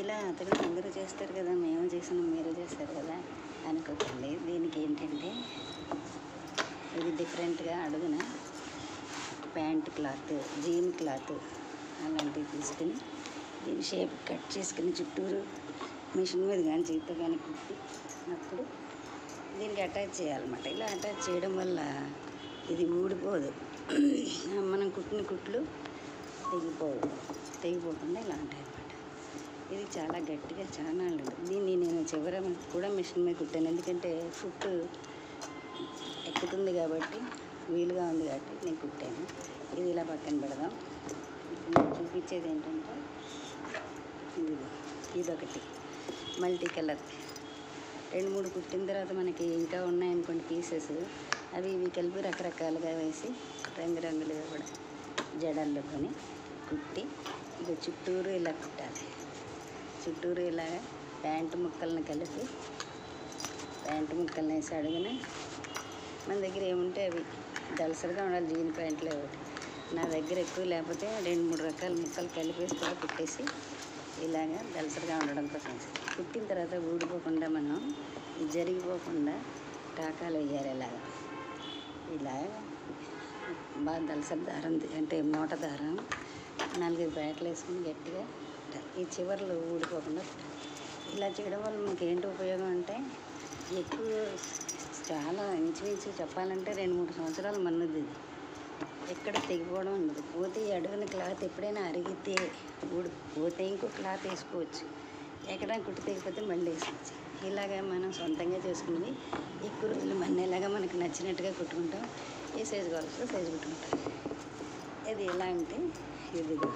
ఇలా అతను అందరూ చేస్తారు కదా మేము చేసిన మీరు చేస్తారు కదా అనుకోకండి దీనికి ఏంటంటే ఇది డిఫరెంట్గా అడుగున ప్యాంట్ క్లాత్ జీన్ క్లాత్ అలాంటివి తీసుకుని దీని షేప్ కట్ చేసుకుని చుట్టూరు మిషన్ మీద కానీ చేతితో కానీ కుట్టి అప్పుడు దీనికి అటాచ్ చేయాలన్నమాట ఇలా అటాచ్ చేయడం వల్ల ఇది ఊడిపోదు మనం కుట్టిన కుట్లు తెగిపోవు తెగిపోకుండా ఇలా ఉంటాయి అన్నమాట ఇది చాలా గట్టిగా చాలా ఉంటుంది దీన్ని నేను చివర కూడా మిషన్ మీద కుట్టాను ఎందుకంటే ఫుట్ ఎక్కుతుంది కాబట్టి వీలుగా ఉంది కాబట్టి నేను కుట్టాను ఇది ఇలా పక్కన పెడదాం ఇప్పుడు నేను చూపించేది ఏంటంటే ఇది ఇదొకటి మల్టీ కలర్ రెండు మూడు కుట్టిన తర్వాత మనకి ఇంకా ఉన్నాయనుకోండి పీసెస్ అవి ఇవి కలిపి రకరకాలుగా వేసి రంగురంగులుగా కూడా జడల్లో కొని కుట్టి ఇక చుట్టూరు ఇలా కుట్టాలి చుట్టూరు ఇలాగా ప్యాంటు ముక్కలను కలిపి ప్యాంటు ముక్కలను వేసి అడుగున మన దగ్గర ఏముంటే అవి దలసరిగా ఉండాలి జీన్ ప్యాంట్లు ఒకటి నా దగ్గర ఎక్కువ లేకపోతే రెండు మూడు రకాల ముక్కలు కలిపేసి కూడా కుట్టేసి ఇలాగా దలసరిగా ఉండడం కోసం కుట్టిన తర్వాత ఊడిపోకుండా మనం ఇది జరిగిపోకుండా టాకాలు వేయాలి ఇలాగా ఇలాగా బాగా దలసరి దారం తీ- అంటే మూట దారం నాలుగైదు బ్యాట్లు వేసుకుని గట్టిగా పెట్టాలి. ఈ చివర్లు ఊడిపోకుండా పెట్టాలి. ఇలా చేయడం వల్ల మనకి ఏంటి ఉపయోగం అంటే ఎక్కువ చాలా ఇంచుమించు చెప్పాలంటే రెండు మూడు సంవత్సరాలు మన్నుద్ది ఇది ఎక్కడ తెగిపోవడం ఉండదు పోతే ఈ అడుగున క్లాత్ ఎప్పుడైనా అరిగితే ఊడి పోతే ఇంకో క్లాత్ వేసుకోవచ్చు ఎక్కడైనా కుట్టి తెగిపోతే మళ్ళీ వేసుకోవచ్చు ఇలాగా మనం సొంతంగా చేసుకున్నది ఎక్కువ రోజులు మన్నేలాగా మనకు నచ్చినట్టుగా కుట్టుకుంటాం ఏ సైజు కావాల్సిన సైజు కుట్టుకుంటాం ఇది ఎలా అంటే ఇదిగో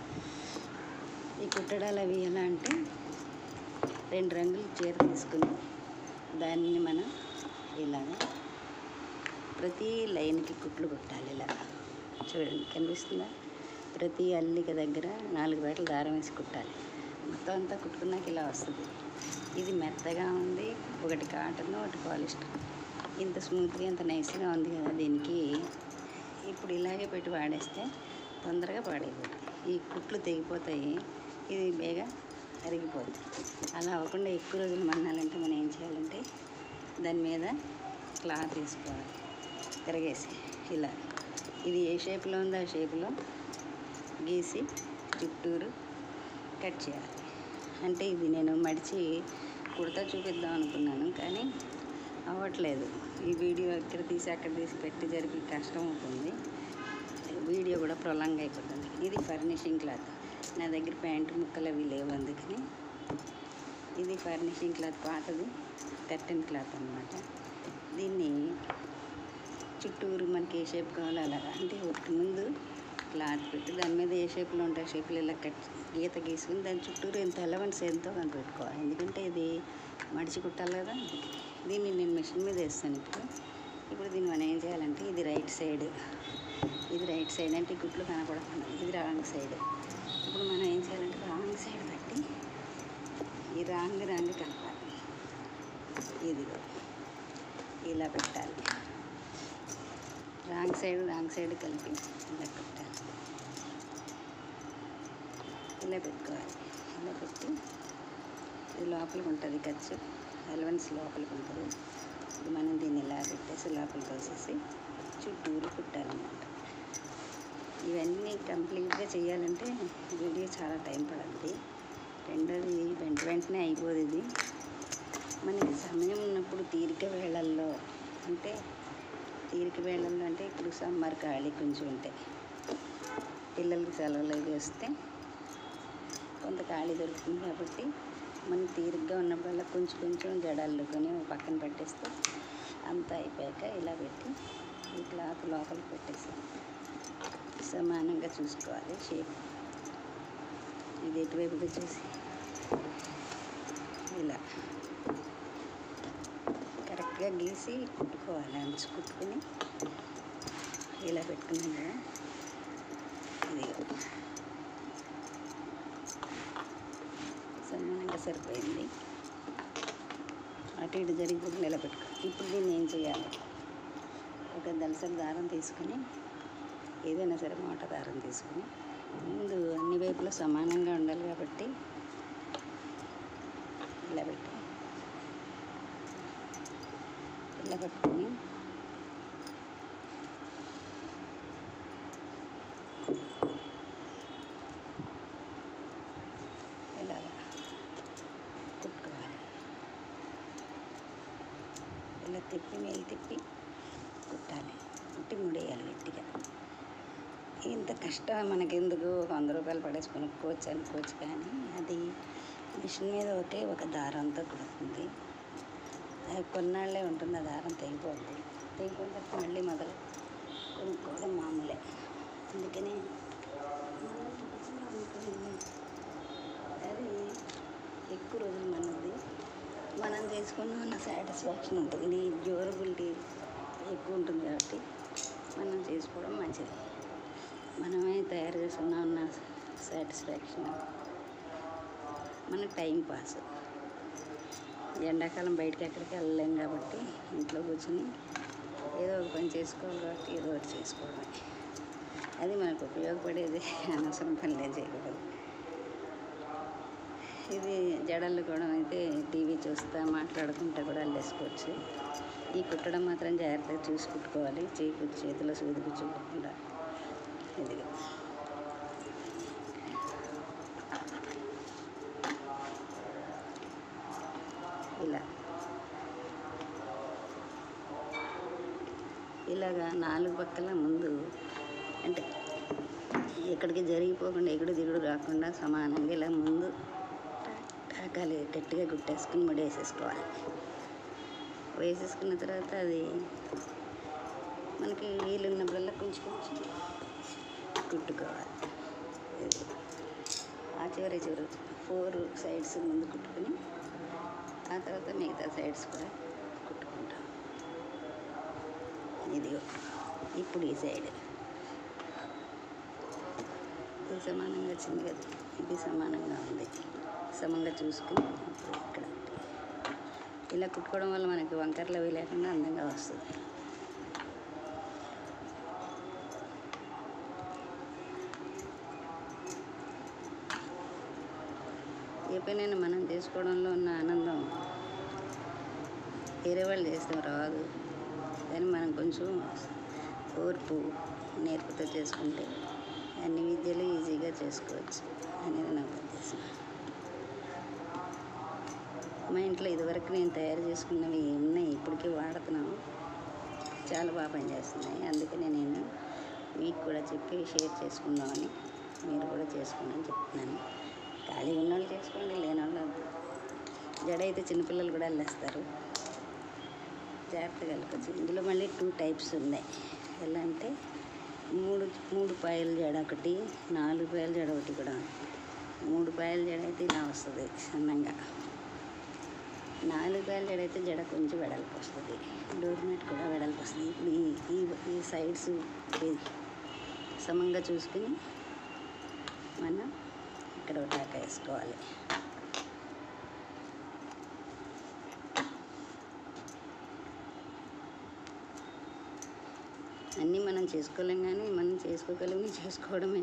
ఈ కుట్టడాలు అవి ఎలా అంటే రెండు రంగులు చీర తీసుకుని దాన్ని మనం ఇలాగా ప్రతి లైన్కి కుట్లు కుట్టాలి ఇలా చూడండి కనిపిస్తుందా ప్రతి అల్లిక దగ్గర నాలుగు వేటలు దారం వేసి కుట్టాలి మొత్తం అంతా కుట్టుకున్నాక ఇలా వస్తుంది ఇది మెత్తగా ఉంది ఒకటి కాటన్ ఒకటి పాలిస్టర్ ఇంత స్మూత్గా ఇంత నైస్గా ఉంది కదా దీనికి ఇప్పుడు ఇలాగే పెట్టి వాడేస్తే తొందరగా పాడైపోతుంది ఈ కుట్లు తెగిపోతాయి ఇది బేగా అరిగిపోతుంది అలా అవ్వకుండా ఎక్కువ రోజులు మన్నాలంటే మనం ఏం చేయాలంటే దాని మీద క్లాత్ వేసుకోవాలి తిరగేసి ఇలా ఇది ఏ షేప్లో ఉందో ఆ షేప్లో గీసి చుట్టూరు కట్ చేయాలి అంటే ఇది నేను మడిచి కుడతా చూపిద్దాం అనుకున్నాను కానీ అవ్వట్లేదు ఈ వీడియో ఇక్కడ తీసి అక్కడ తీసి పెట్టి జరిపి కష్టం అవుతుంది వీడియో కూడా ప్రొలాంగ్ అయిపోతుంది ఇది ఫర్నిషింగ్ క్లాత్ నా దగ్గర ప్యాంటు ముక్కలు అవి లేవు అందుకని ఇది ఫర్నిషింగ్ క్లాత్ పాతది కర్టెన్ క్లాత్ అన్నమాట దీన్ని చుట్టూరు మనకి ఏ షేప్ కావాలో అలాగా అంటే ఒకటి ముందు క్లాత్ పెట్టి దాని మీద ఏ షేప్లో ఉంటే ఆ షేప్లో ఇలా కట్ గీత గీసుకుని దాని చుట్టూరు ఎంత ఎలవెన్స్ ఎంతో అని పెట్టుకోవాలి ఎందుకంటే ఇది మడిచి కుట్టాలి కదా దీన్ని నేను మిషన్ మీద వేస్తాను ఇప్పుడు ఇప్పుడు దీన్ని మనం ఏం చేయాలంటే ఇది రైట్ సైడ్ ఇది రైట్ సైడ్ అంటే ఈ గుట్లు కనపడకుండా ఇది రాంగ్ సైడ్ ఇప్పుడు మనం ఏం చేయాలంటే రాంగ్ సైడ్ పెట్టి ఈ రాంగ్ రాంగ్ కలపాలి ఇదిగో ఇలా పెట్టాలి రాంగ్ సైడ్ రాంగ్ సైడ్ కలిపి ఇలా పెట్టాలి ఇలా పెట్టుకోవాలి ఇలా పెట్టి ఇది లోపలికి ఉంటుంది ఖర్చు ఎలవెన్స్ లోపలికి ఉంటుంది ఇది మనం దీన్ని ఇలా పెట్టేసి లోపలికి వేసేసి చుట్టూరు కుట్టాలన్నమాట ఇవన్నీ కంప్లీట్గా చేయాలంటే వీడియో చాలా టైం పడుతుంది రెండోది వెంట వెంటనే అయిపోదు ఇది మనకి సమయం ఉన్నప్పుడు తీరిక వేళల్లో అంటే తీరిక వేళల్లో అంటే ఇప్పుడు సమ్మర్ ఖాళీ కొంచెం ఉంటాయి పిల్లలకి సెలవులు అవి వస్తే కొంత ఖాళీ దొరుకుతుంది కాబట్టి మనం తీరిగ్గా ఉన్నప్పుడల్లా కొంచెం కొంచెం జడాలు కొని ఓ పక్కన పెట్టేస్తే అంతా అయిపోయాక ఇలా పెట్టి ఈ క్లాత్ లోపలికి పెట్టేసి సమానంగా చూసుకోవాలి షేప్ ఇది ఎటువైపుగా చూసి ఇలా కరెక్ట్గా గీసి కుట్టుకోవాలి అంచు కుట్టుకుని ఇలా పెట్టుకున్నాం కదా ఇది సమానంగా సరిపోయింది అటు ఇటు జరిగిపోయి నిలబెట్టుకో ఇప్పుడు దీన్ని ఏం చేయాలి ఒక దలసరి దారం తీసుకుని ఏదైనా సరే మూట దారం తీసుకుని ముందు అన్ని వైపులా సమానంగా ఉండాలి కాబట్టి ఇలా పెట్టి ఇలా పట్టుకొని ఇలాగా కుట్టుకోవాలి ఇలా తిప్పి మేలు తిప్పి కుట్టాలి కుట్టి ముడేయాలి గట్టిగా ఇంత కష్టం మనకెందుకు ఒక వంద రూపాయలు పడేసి కొనుక్కోవచ్చు అనుకోవచ్చు కానీ అది మిషన్ మీద ఒకే ఒక దారంతో కుడుతుంది అది కొన్నాళ్ళే ఉంటుంది ఆ దారం తెగిపోద్ది తెగిపోయిన తర్వాత మళ్ళీ మొదలు కొనుక్కోవడం మామూలే అందుకని అది ఎక్కువ రోజులు మనది మనం చేసుకున్న మన సాటిస్ఫాక్షన్ ఉంటుంది డ్యూరబిలిటీ ఎక్కువ ఉంటుంది కాబట్టి మనం చేసుకోవడం మంచిది మనమే తయారు చేసుకున్న ఉన్న సాటిస్ఫాక్షన్ మన టైం పాస్ ఎండాకాలం బయటకి ఎక్కడికి వెళ్ళలేం కాబట్టి ఇంట్లో కూర్చొని ఏదో ఒక పని చేసుకోవాలి కాబట్టి ఏదో ఒకటి చేసుకోవడమే అది మనకు ఉపయోగపడేది అనవసరం పనులే చేయకూడదు ఇది జడలు కూడా అయితే టీవీ చూస్తా మాట్లాడుకుంటా కూడా అల్లేసుకోవచ్చు ఈ కుట్టడం మాత్రం జాగ్రత్తగా చూసి కుట్టుకోవాలి చేయి కుట్టి చేతిలో సూది కుచ్చుకోకుండా ఇదిగో ఇలా ఇలాగా నాలుగు పక్కల ముందు అంటే ఎక్కడికి జరిగిపోకుండా ఎగుడు దిగుడు రాకుండా సమానంగా ఇలా ముందు టాకాలి గట్టిగా కుట్టేసుకుని ముడి వేసేసుకోవాలి వేసేసుకున్న తర్వాత అది మనకి వీలున్నప్పుడల్లా కొంచెం కొంచెం కుట్టుకోవాలి ఇది. ఆ చివరి చివరి ఫోర్ సైడ్స్ ముందు కుట్టుకుని ఆ తర్వాత మిగతా సైడ్స్ కూడా కుట్టుకుంటాం ఇదిగో ఇప్పుడు ఈ సైడ్ ఇది సమానంగా వచ్చింది కదా ఇది సమానంగా ఉంది సమంగా చూసుకుని ఇప్పుడు ఇక్కడ ఇలా కుట్టుకోవడం వల్ల మనకి వంకరలు అవి లేకుండా అందంగా వస్తుంది ఏ పనైనా మనం చేసుకోవడంలో ఉన్న ఆనందం వేరే వాళ్ళు చేస్తే రాదు కానీ మనం కొంచెం ఓర్పు నేర్పుతో చేసుకుంటే అన్ని విద్యలు ఈజీగా చేసుకోవచ్చు అనేది నా ఉద్దేశం మా ఇంట్లో ఇదివరకు నేను తయారు చేసుకున్నవి ఉన్నాయి ఇప్పటికీ వాడుతున్నాను చాలా బాగా పనిచేస్తున్నాయి అందుకనే నేను మీకు కూడా చెప్పి షేర్ చేసుకుందామని మీరు కూడా చేసుకోండి అని చెప్తున్నాను ఖాళీ ఉన్నోళ్ళు చేసుకోండి లేని వాళ్ళు వద్దు. జడ అయితే చిన్నపిల్లలు కూడా వెళ్ళేస్తారు జాగ్రత్తగా వెళ్ళకొచ్చు ఇందులో మళ్ళీ టూ టైప్స్ ఉన్నాయి ఎలా అంటే మూడు మూడు పాయల జడ ఒకటి నాలుగు పాయల జడ ఒకటి కూడా ఉంది. మూడు పాయల జడ అయితే ఇలా వస్తుంది సన్నంగా నాలుగు పాయల జడ అయితే జడ కొంచెం వెడల్పు వస్తుంది డోర్ మ్యాట్ కూడా వెడల్పు వస్తుంది ఇప్పుడు ఈ ఈ ఈ సైడ్స్ సమంగా చూసుకుని మనం ఇక్కడ ఒక టాకా వేసుకోవాలి అన్నీ మనం చేసుకోలేం కానీ మనం చేసుకోగలిగి చేసుకోవడమే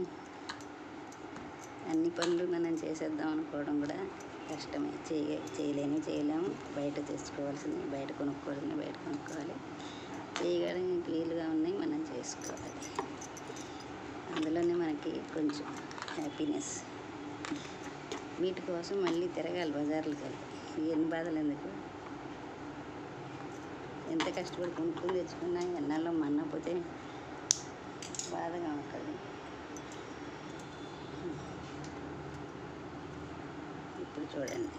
అన్ని పనులు మనం చేసేద్దాం అనుకోవడం కూడా కష్టమే చేయ చేయలేని చేయలేము బయట తెచ్చుకోవాల్సింది బయట కొనుక్కోవాల్సింది బయట కొనుక్కోవాలి చేయగలిగిన వీలుగా ఉన్నాయి మనం చేసుకోవాలి అందులోనే మనకి కొంచెం హ్యాపీనెస్ వీటి కోసం మళ్ళీ తిరగాలి బజార్లకు వెళ్ళి ఎన్ని బాధలు ఎందుకు ఎంత కష్టపడి కొనుక్కొని తెచ్చుకున్నా ఎన్నాళ్ళు మన్నపోతే బాధగా ఉంటుంది ఇప్పుడు చూడండి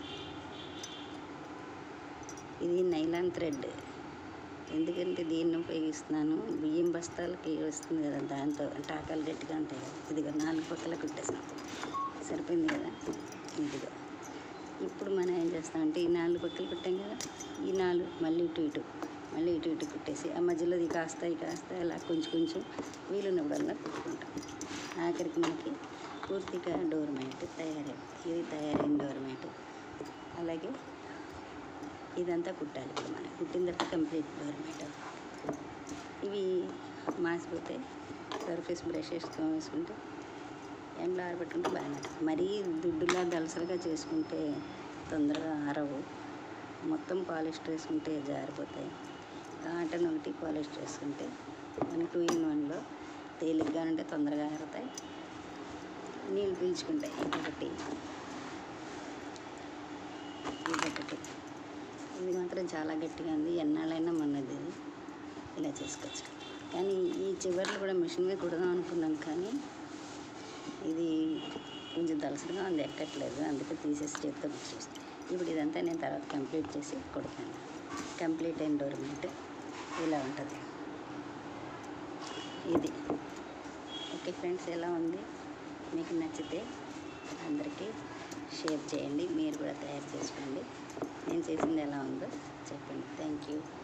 ఇది నైలాన్ థ్రెడ్ ఎందుకంటే దీన్ని ఉపయోగిస్తున్నాను బియ్యం బస్తాలకి వస్తుంది కదా దాంతో టాకాలు గట్టిగా ఉంటాయి కదా ఇదిగో నాలుగు పక్కల కుట్టేసాం సరిపోయింది కదా ఇదిగో ఇప్పుడు మనం ఏం చేస్తామంటే ఈ నాలుగు పక్కలు కుట్టాం కదా ఈ నాలుగు మళ్ళీ ఇటు ఇటు మళ్ళీ ఇటు ఇటు కుట్టేసి ఆ మధ్యలో ఇది కాస్త ఇది కాస్త అలా కొంచెం కొంచెం వీలున్నప్పుడల్లా కుట్టుకుంటాం ఆఖరికి మనకి పూర్తిగా డోర్ మ్యాట్ తయారైంది ఇది తయారైన డోర్ మ్యాట్ అలాగే ఇదంతా కుట్టాలి ఇప్పుడు మనం కుట్టిన తర్వాత కంప్లీట్ డోర్ మ్యాట్ ఇవి మాసిపోతే సర్ఫేస్ బ్రషెస్ వేసుకుంటే ఎండలో ఆరబెట్టుకుంటే బాగానే ఉంటుంది. మరీ దుడ్డులా దలసరిగా చేసుకుంటే తొందరగా ఆరవు మొత్తం పాలిస్టర్ వేసుకుంటే జారిపోతాయి కాటన్ ఒకటి పాలిస్టర్ వేసుకుంటే మన టూ ఇన్ వన్లో తేలిగ్గా ఉంటే తొందరగా ఆరుతాయి నీళ్ళు పీల్చుకుంటాయి ఇంకొకటి ఇదొకటి ఇది మాత్రం చాలా గట్టిగా ఉంది ఎన్నాళ్ళైనా మనది ఇది ఇలా చేసుకోవచ్చు కానీ ఈ చివర్లు కూడా మిషన్ మీద కుడదాం అనుకున్నాను కానీ ఇది కొంచెం దలసరిగా ఉంది ఎక్కట్లేదు అందుకే తీసేసి చేత్తో చూస్తాను ఇప్పుడు ఇదంతా నేను తర్వాత కంప్లీట్ చేసి కొడతాను కంప్లీట్ ఎండోర్మెంట్ ఇలా ఉంటుంది ఇది ఓకే ఫ్రెండ్స్ ఎలా ఉంది మీకు నచ్చితే అందరికీ షేర్ చేయండి మీరు కూడా తయారు చేసుకోండి నేను చేసింది ఎలా ఉందో చెప్పండి థ్యాంక్ యూ